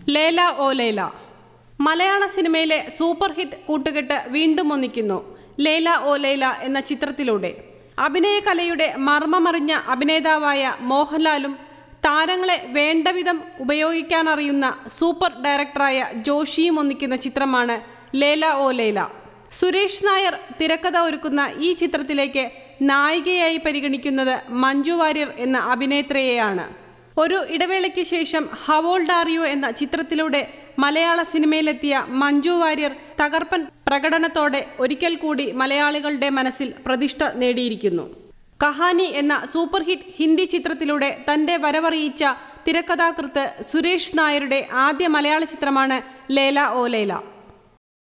ലേല ഓ ലേല മലയാള സിനിമയിലെ super hit കൂട്ടുകെട്ട് വീണ്ടും ഒന്നിക്കുന്നു ലേല ഓ ലേല എന്ന ചിത്രത്തിലൂടെ അഭിനയകലയുടെ മർമ്മമറിഞ്ഞ അഭിനേതാവായ മോഹൻലാലും താരങ്ങളെ വേണ്ടവിധം ഉപയോഗിക്കാനറിയുന്ന സൂപ്പർ ഡയറക്ടറായ ജോഷിയും ഒന്നിക്കുന്ന ചിത്രമാണ് ലേല ഓ ലേല സുരേഷ് നായർ തിരക്കഥ ഒരുക്കുന്ന ഈ ചിത്രത്തിലേക്ക് നായികയായി പരിഗണിക്കുന്നത് മഞ്ജു വാര്യർ എന്ന അഭിനേത്രിയെയാണ് ഒരു ഇടവേളയ്ക്ക് ശേഷം ഹവോൾഡ് ആർ യു എന്ന ചിത്രത്തിലൂടെ മലയാള സിനിമയിലെത്തിയ മഞ്ജു വാര്യർ തകർപ്പൻ പ്രകടനത്തോടെ ഒരിക്കൽ കൂടി മലയാളികളുടെ മനസ്സിൽ പ്രതിഷ്ഠ നേടിയിരിക്കുന്നു കഹാനി എന്ന സൂപ്പർ ഹിറ്റ് ഹിന്ദി ചിത്രത്തിലൂടെ തന്റെ വരവറിയിച്ച തിരക്കഥാകൃത്ത് സുരേഷ് നായരുടെ ആദ്യ മലയാള ചിത്രമാണ് ലേല ഓ ലേല